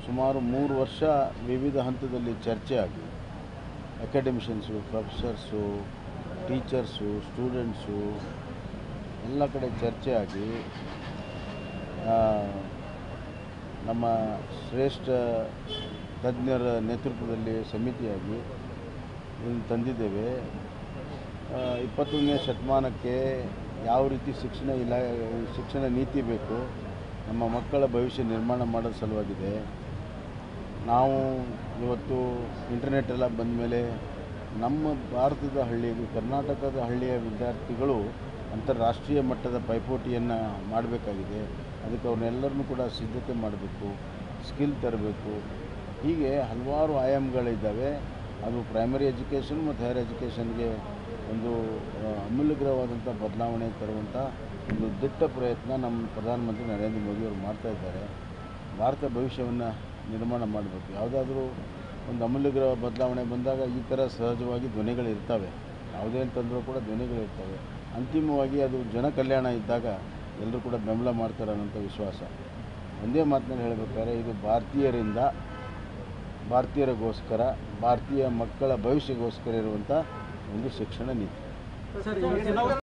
ಸುಮಾರು ಮೂರು ವರ್ಷ ವಿವಿಧ ಹಂತದಲ್ಲಿ ಚರ್ಚೆ ಆಗಿ ಅಕಾಡೆಮಿಷನ್ಸು ಪ್ರೊಫೆಸರ್ಸು ಟೀಚರ್ಸು ಸ್ಟೂಡೆಂಟ್ಸು ಎಲ್ಲ ಕಡೆ ಚರ್ಚೆ ಆಗಿ ಆ, ನಮ್ಮ ಶ್ರೇಷ್ಠ ತಜ್ಞರ ನೇತೃತ್ವದಲ್ಲಿ ಸಮಿತಿಯಾಗಿ ಇದನ್ನು ತಂದಿದ್ದೇವೆ ಆ, ಇಪ್ಪತ್ತೊಂದನೇ ಶತಮಾನಕ್ಕೆ ಯಾವ ರೀತಿ ಶಿಕ್ಷಣ ಇಲಾ ಶಿಕ್ಷಣ ನೀತಿ ಬೇಕು ನಮ್ಮ ಮಕ್ಕಳ ಭವಿಷ್ಯ ನಿರ್ಮಾಣ ಮಾಡೋ ಸಲುವಾಗಿದೆ ನಾವು ಇವತ್ತು ಇಂಟರ್ನೆಟ್ ಎಲ್ಲ ಬಂದ ಮೇಲೆ ನಮ್ಮ ಭಾರತದ ಹಳ್ಳಿ ಕರ್ನಾಟಕದ ಹಳ್ಳಿಯ ವಿದ್ಯಾರ್ಥಿಗಳು ಅಂತಾರಾಷ್ಟ್ರೀಯ ಮಟ್ಟದ ಪೈಪೋಟಿಯನ್ನು ಮಾಡಬೇಕಾಗಿದೆ ಅದಕ್ಕೆ ಅವ್ರನ್ನೆಲ್ಲರನ್ನೂ ಕೂಡ ಸಿದ್ಧತೆ ಮಾಡಬೇಕು ಸ್ಕಿಲ್ ತರಬೇಕು ಹೀಗೆ ಹಲವಾರು ಆಯಾಮಗಳಿದ್ದಾವೆ ಅದು ಪ್ರೈಮರಿ ಎಜುಕೇಷನ್ ಮತ್ತು ಹೈಯರ್ ಎಜುಕೇಷನ್ಗೆ ಒಂದು ಆ, ಅಮೂಲ್ಯಕರವಾದಂಥ ಬದಲಾವಣೆ ತರುವಂಥ ಒಂದು ದಿಟ್ಟ ಪ್ರಯತ್ನ ನಮ್ಮ ಪ್ರಧಾನಮಂತ್ರಿ ನರೇಂದ್ರ ಮೋದಿಯವರು ಮಾಡ್ತಾ ಇದ್ದಾರೆ ಭಾರತ ಭವಿಷ್ಯವನ್ನು ನಿರ್ಮಾಣ ಮಾಡಬೇಕು ಯಾವುದಾದ್ರೂ ಒಂದು ಅಮೂಲ್ಯಕರ ಬದಲಾವಣೆ ಬಂದಾಗ ಈ ಥರ ಸಹಜವಾಗಿ ಧ್ವನಿಗಳಿರ್ತವೆ ಯಾವುದೇ ಅಂತಂದರೂ ಕೂಡ ಧ್ವನಿಗಳಿರ್ತವೆ ಅಂತಿಮವಾಗಿ ಅದು ಜನ ಕಲ್ಯಾಣ ಇದ್ದಾಗ ಎಲ್ಲರೂ ಕೂಡ ಬೆಂಬಲ ಮಾಡ್ತಾರೆ ಅನ್ನೋಂಥ ವಿಶ್ವಾಸ ಒಂದೇ ಮಾತಿನಲ್ಲಿ ಹೇಳಬೇಕಾದ್ರೆ ಇದು ಭಾರತೀಯರಿಂದ ಭಾರತೀಯರಿಗೋಸ್ಕರ ಭಾರತೀಯ ಮಕ್ಕಳ ಭವಿಷ್ಯಕ್ಕೋಸ್ಕರ ಇರುವಂಥ ಒಂದು ಶಿಕ್ಷಣ ನೀತಿ ಸರ್ ಈಗ